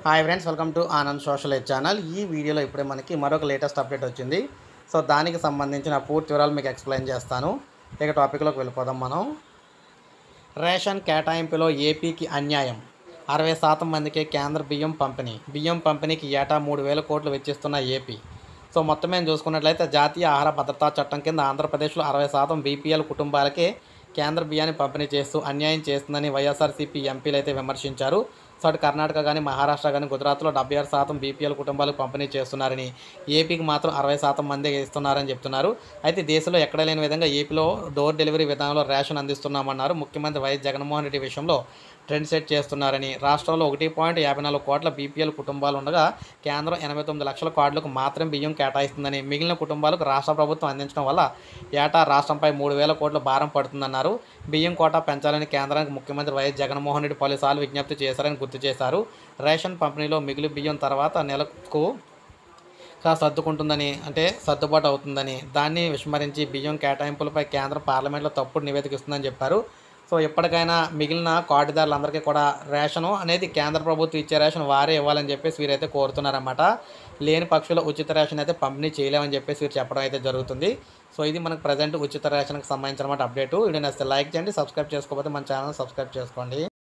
hi friends welcome to Anand social aid channel ఈ వీడియోలో ఇప్పుడే మనకి మరొక లేటెస్ట్ అప్డేట్ వచ్చింది సో దానికి సంబంధించిన పూర్తి వివరాలు మీకు ఎక్స్ప్లెయిన్ చేస్తాను ఇక టాపిక్లోకి వెళ్ళిపోదాం మనం రేషన్ కేటాయింపులో ఏపీకి అన్యాయం అరవై శాతం మందికే కేంద్ర బియ్యం పంపిణీ బియ్యం పంపిణీకి ఏటా మూడు వేల కోట్లు వెచ్చిస్తున్న ఏపీ సో మొత్తం మేము చూసుకున్నట్లయితే జాతీయ ఆహార భద్రతా చట్టం కింద ఆంధ్రప్రదేశ్లో అరవై శాతం బీపీఎల్ కుటుంబాలకే కేంద్ర బియ్యాన్ని పంపిణీ చేస్తూ అన్యాయం చేస్తుందని వైఎస్ఆర్సీపీ ఎంపీలు అయితే విమర్శించారు సో అటు కర్ణాటక కానీ మహారాష్ట్ర కానీ గుజరాత్లో డెబ్బై ఆరు శాతం బీపీఎల్ కుటుంబాలకు పంపిణీ చేస్తున్నారని ఏపీకి మాత్రం అరవై శాతం మంది ఇస్తున్నారని చెప్తున్నారు అయితే దేశంలో ఎక్కడ లేని విధంగా ఏపీలో డోర్ డెలివరీ విధానంలో రేషన్ అందిస్తున్నామన్నారు ముఖ్యమంత్రి వైఎస్ జగన్మోహన్ రెడ్డి విషయంలో ట్రెండ్ సెట్ చేస్తున్నారని రాష్ట్రంలో ఒకటి పాయింట్ యాభై నాలుగు కోట్ల బీపీఎల్ కుటుంబాలు ఉండగా కేంద్రం ఎనభై తొమ్మిది లక్షల కార్డులకు మాత్రం బియ్యం కేటాయిస్తుందని మిగిలిన కుటుంబాలకు రాష్ట్ర ప్రభుత్వం అందించడం వల్ల ఏటా రాష్ట్రంపై మూడు వేల కోట్ల భారం పడుతుందన్నారు బియ్యం కోటా పెంచాలని కేంద్రానికి ముఖ్యమంత్రి వైఎస్ జగన్మోహన్ రెడ్డి పలుసార్లు విజ్ఞప్తి చేశారని గుర్తు చేశారు రేషన్ పంపిణీలో మిగిలి బియ్యం తర్వాత నెలకు కాస్త సర్దుకుంటుందని అంటే సర్దుబాటు అవుతుందని దాన్ని విస్మరించి బియ్యం కేటాయింపులపై కేంద్రం పార్లమెంట్లో తప్పుడు నివేదిక ఇస్తుందని చెప్పారు సో ఎప్పటికైనా మిగిలిన కార్డుదారులందరికీ కూడా రేషను అనేది కేంద్ర ప్రభుత్వం ఇచ్చే రేషన్ వారే ఇవ్వాలని చెప్పేసి వీరైతే కోరుతున్నారన్నమాట లేని పక్షుల ఉచిత రేషన్ అయితే పంపిణీ చేయలేమని చెప్పేసి వీరు చెప్పడం అయితే జరుగుతుంది సో ఇది మనకు ప్రజెంట్ ఉచిత రేషన్కి సంబంధించిన అప్డేట్ వీడియో నచ్చితే లైక్ చేయండి సబ్స్క్రైబ్ చేసుకోకపోతే మన ఛానల్ సబ్స్క్రైబ్ చేసుకోండి